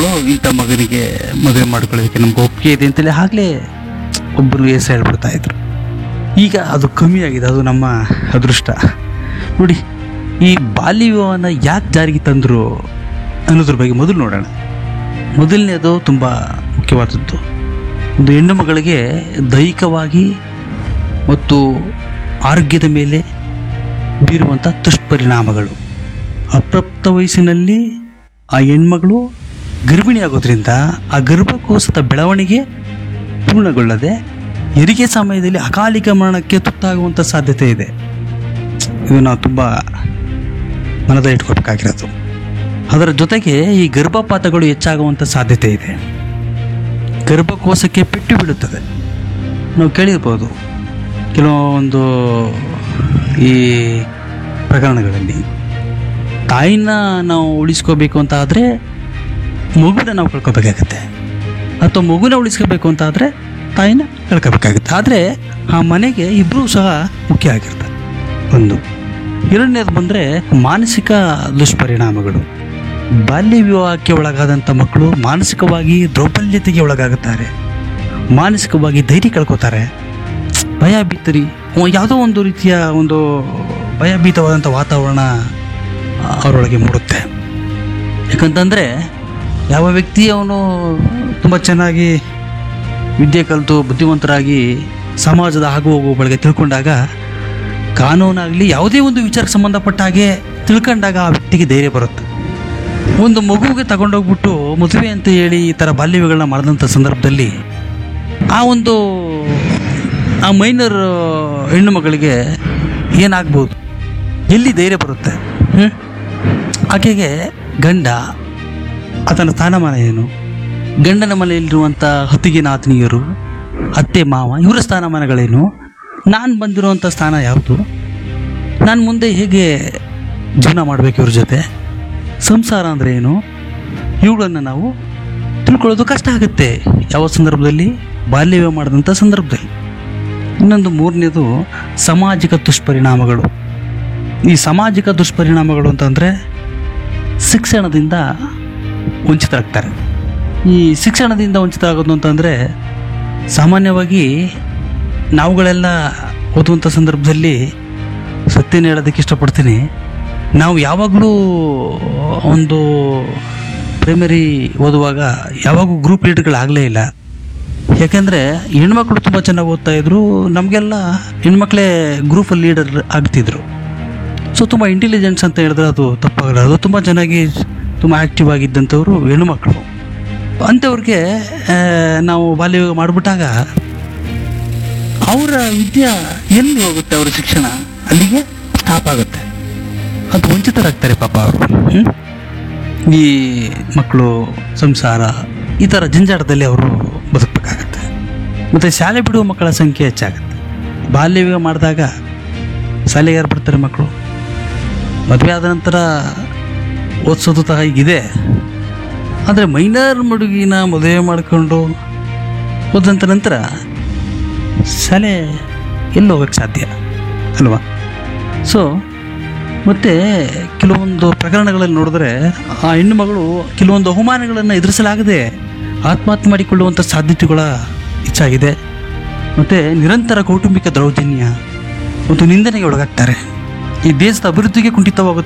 ಮಗಳು ಇಂಥ ಮಗನಿಗೆ ಮದುವೆ ಮಾಡ್ಕೊಳ್ಳೋದಕ್ಕೆ ನಮ್ಗೆ ಒಪ್ಪಿಗೆ ಇದೆ ಅಂತೇಳಿ ಆಗಲೇ ಒಬ್ಬರು ಹೆಸರು ಹೇಳ್ಬಿಡ್ತಾ ಇದ್ರು ಈಗ ಅದು ಕಮ್ಮಿ ಆಗಿದೆ ಅದು ನಮ್ಮ ಅದೃಷ್ಟ ನೋಡಿ ಈ ಬಾಲ್ಯ ವಿವಾಹನ ಯಾಕೆ ಜಾರಿಗೆ ತಂದರು ಅನ್ನೋದ್ರ ಬಗ್ಗೆ ಮೊದಲು ನೋಡೋಣ ಮೊದಲನೇದು ತುಂಬ ಮುಖ್ಯವಾದದ್ದು ಒಂದು ಹೆಣ್ಣು ಮಗಳಿಗೆ ದೈಹಿಕವಾಗಿ ಮತ್ತು ಆರೋಗ್ಯದ ಮೇಲೆ ಬೀರುವಂಥ ದುಷ್ಪರಿಣಾಮಗಳು ಅಪ್ರಾಪ್ತ ವಯಸ್ಸಿನಲ್ಲಿ ಆ ಹೆಣ್ಮಗಳು ಗರ್ಭಿಣಿಯಾಗೋದ್ರಿಂದ ಆ ಗರ್ಭಕೋಶದ ಬೆಳವಣಿಗೆ ಪೂರ್ಣಗೊಳ್ಳದೆ ಹೆರಿಗೆ ಸಮಯದಲ್ಲಿ ಅಕಾಲಿಕ ಮರಣಕ್ಕೆ ತುತ್ತಾಗುವಂಥ ಸಾಧ್ಯತೆ ಇದೆ ಇದು ನಾವು ತುಂಬ ಮನದ ಇಟ್ಕೋಬೇಕಾಗಿರೋದು ಅದರ ಜೊತೆಗೆ ಈ ಗರ್ಭಪಾತಗಳು ಹೆಚ್ಚಾಗುವಂಥ ಸಾಧ್ಯತೆ ಇದೆ ಗರ್ಭಕೋಶಕ್ಕೆ ಪೆಟ್ಟು ಬೀಳುತ್ತದೆ ನಾವು ಕೇಳಿರ್ಬೋದು ಕೆಲವೊಂದು ಈ ಪ್ರಕರಣಗಳಲ್ಲಿ ತಾಯಿನ ನಾವು ಉಳಿಸ್ಕೋಬೇಕು ಅಂತ ಆದರೆ ಮಗುನ ನಾವು ಕಳ್ಕೊಬೇಕಾಗತ್ತೆ ಅಥವಾ ಮಗುನ ಉಳಿಸ್ಕೋಬೇಕು ಅಂತ ಆದರೆ ತಾಯಿನ ಕಳ್ಕೊಬೇಕಾಗುತ್ತೆ ಆದರೆ ಆ ಮನೆಗೆ ಇಬ್ಬರೂ ಸಹ ಮುಖ್ಯ ಆಗಿರ್ತಾರೆ ಒಂದು ಎರಡನೇದು ಬಂದರೆ ಮಾನಸಿಕ ದುಷ್ಪರಿಣಾಮಗಳು ಬಾಲ್ಯ ವಿವಾಹಕ್ಕೆ ಒಳಗಾದಂಥ ಮಕ್ಕಳು ಮಾನಸಿಕವಾಗಿ ದೌರ್ಬಲ್ಯತೆಗೆ ಒಳಗಾಗುತ್ತಾರೆ ಮಾನಸಿಕವಾಗಿ ಧೈರ್ಯ ಕಳ್ಕೊತಾರೆ ಭಯ ಭೀತರಿ ಯಾವುದೋ ಒಂದು ರೀತಿಯ ಒಂದು ಭಯಭೀತವಾದಂಥ ವಾತಾವರಣ ಅವರೊಳಗೆ ಮೂಡುತ್ತೆ ಯಾಕಂತಂದರೆ ಯಾವ ವ್ಯಕ್ತಿ ಅವನು ತುಂಬ ಚೆನ್ನಾಗಿ ವಿದ್ಯೆ ಕಲಿತು ಬುದ್ಧಿವಂತರಾಗಿ ಸಮಾಜದ ಆಗು ಹೋಗುವಗಳಿಗೆ ತಿಳ್ಕೊಂಡಾಗ ಕಾನೂನಾಗಲಿ ಯಾವುದೇ ಒಂದು ವಿಚಾರಕ್ಕೆ ಸಂಬಂಧಪಟ್ಟ ಹಾಗೆ ತಿಳ್ಕೊಂಡಾಗ ಆ ವ್ಯಕ್ತಿಗೆ ಧೈರ್ಯ ಬರುತ್ತೆ ಒಂದು ಮಗುವಿಗೆ ತಗೊಂಡೋಗ್ಬಿಟ್ಟು ಮದುವೆ ಅಂತ ಹೇಳಿ ಈ ಥರ ಬಾಲ್ಯವಿಗಳನ್ನ ಮಾಡಿದಂಥ ಸಂದರ್ಭದಲ್ಲಿ ಆ ಒಂದು ಆ ಮೈನರ್ ಹೆಣ್ಣು ಮಗಳಿಗೆ ಏನಾಗ್ಬೋದು ಎಲ್ಲಿ ಧೈರ್ಯ ಬರುತ್ತೆ ಹ್ಮ್? ಆಕೆಗೆ ಗಂಡ ಆತನ ಸ್ಥಾನಮಾನ ಏನು ಗಂಡನ ಮನೆಯಲ್ಲಿರುವಂಥ ಹತ್ತಿಗೆ ನಾತನಿಯರು ಅತ್ತೆ ಮಾವ ಇವರ ಸ್ಥಾನಮಾನಗಳೇನು ನಾನು ಬಂದಿರುವಂಥ ಸ್ಥಾನ ಯಾವುದು ನಾನು ಮುಂದೆ ಹೇಗೆ ಜೀವನ ಮಾಡಬೇಕು ಇವ್ರ ಜೊತೆ ಸಂಸಾರ ಅಂದರೆ ಏನು ಇವುಗಳನ್ನು ನಾವು ತಿಳ್ಕೊಳ್ಳೋದು ಕಷ್ಟ ಆಗುತ್ತೆ ಯಾವ ಸಂದರ್ಭದಲ್ಲಿ ಬಾಲ್ಯ ವಿವಾಹ ಮಾಡಿದಂಥ ಸಂದರ್ಭದಲ್ಲಿ ಇನ್ನೊಂದು ಮೂರನೇದು ಸಾಮಾಜಿಕ ದುಷ್ಪರಿಣಾಮಗಳು ಈ ಸಾಮಾಜಿಕ ದುಷ್ಪರಿಣಾಮಗಳು ಅಂತಂದರೆ ಶಿಕ್ಷಣದಿಂದ ವಂಚಿತರಾಗ್ತಾರೆ ಈ ಶಿಕ್ಷಣದಿಂದ ವಂಚಿತರಾಗೋದು ಅಂತಂದರೆ ಸಾಮಾನ್ಯವಾಗಿ ನಾವುಗಳೆಲ್ಲ ಓದುವಂಥ ಸಂದರ್ಭದಲ್ಲಿ ಸತ್ಯನ ಹೇಳೋದಕ್ಕೆ ಇಷ್ಟಪಡ್ತೀನಿ ನಾವು ಯಾವಾಗಲೂ ಒಂದು ಪ್ರೈಮರಿ ಓದುವಾಗ ಯಾವಾಗೂ ಗ್ರೂಪ್ ಲೀಡರ್ಗಳಾಗಲೇ ಇಲ್ಲ ಯಾಕೆಂದರೆ ಹೆಣ್ಮಕ್ಳು ತುಂಬ ಚೆನ್ನಾಗಿ ಓದ್ತಾ ಇದ್ರು ನಮಗೆಲ್ಲ ಹೆಣ್ಮಕ್ಳೇ ಗ್ರೂಪಲ್ಲಿ ಲೀಡರ್ ಆಗ್ತಿದ್ರು ಸೊ ತುಂಬ ಇಂಟೆಲಿಜೆನ್ಸ್ ಅಂತ ಹೇಳಿದ್ರೆ ಅದು ತಪ್ಪಾಗಲ್ಲ ಅದು ತುಂಬ ಚೆನ್ನಾಗಿ ತುಂಬ ಆ್ಯಕ್ಟಿವ್ ಆಗಿದ್ದಂಥವ್ರು ಹೆಣ್ಮಕ್ಳು ಅಂಥವ್ರಿಗೆ ಆ, ನಾವು ಬಾಲ್ಯ ವಿವಾಹ ಮಾಡಿಬಿಟ್ಟಾಗ ಅವರ ವಿದ್ಯೆ ಎಲ್ಲಿ ಹೋಗುತ್ತೆ ಅವರ ಶಿಕ್ಷಣ ಅಲ್ಲಿಗೆ ಸ್ಟಾಪ್ ಆಗುತ್ತೆ ಅದು ವಂಚಿತರಾಗ್ತಾರೆ ಪಾಪ ಅವರು ಹ್ಮ್? ಈ ಮಕ್ಕಳು ಸಂಸಾರ ಈ ಥರ ಜಂಜಾಟದಲ್ಲಿ ಅವರು ಬದುಕಬೇಕಾಗತ್ತೆ ಮತ್ತು ಶಾಲೆ ಬಿಡುವ ಮಕ್ಕಳ ಸಂಖ್ಯೆ ಹೆಚ್ಚಾಗುತ್ತೆ ಬಾಲ್ಯ ವಿವಾಹ ಮಾಡಿದಾಗ ಶಾಲೆಗೆ ಯಾರು ಬರ್ತಾರೆ ಮಕ್ಕಳು ಮದುವೆ ಆದ ನಂತರ ಓದಿಸೋದು ತಹ ಇದೆ ಆದರೆ ಮೈನರ್ ಹುಡುಗಿನ ಮದುವೆ ಮಾಡಿಕೊಂಡು ಹೋದಂಥ ನಂತರ ಶಾಲೆ ಎಲ್ಲಿ ಹೋಗಕ್ಕೆ ಸಾಧ್ಯ ಅಲ್ವಾ ಸೊ ಮತ್ತು ಕೆಲವೊಂದು ಪ್ರಕರಣಗಳಲ್ಲಿ ನೋಡಿದ್ರೆ ಆ ಹೆಣ್ಣು ಮಗಳು ಕೆಲವೊಂದು ಅವಮಾನಗಳನ್ನು ಎದುರಿಸಲಾಗದೆ ಆತ್ಮಹತ್ಯೆ ಮಾಡಿಕೊಳ್ಳುವಂಥ ಸಾಧ್ಯತೆಗಳ ಹೆಚ್ಚಾಗಿದೆ ಮತ್ತು ನಿರಂತರ ಕೌಟುಂಬಿಕ ದೌರ್ಜನ್ಯ ಮತ್ತು ನಿಂದನೆಗೆ ಒಳಗಾಗ್ತಾರೆ ಈ ದೇಶದ ಅಭಿವೃದ್ಧಿಗೆ ಕುಂಠಿತವಾಗುತ್ತೆ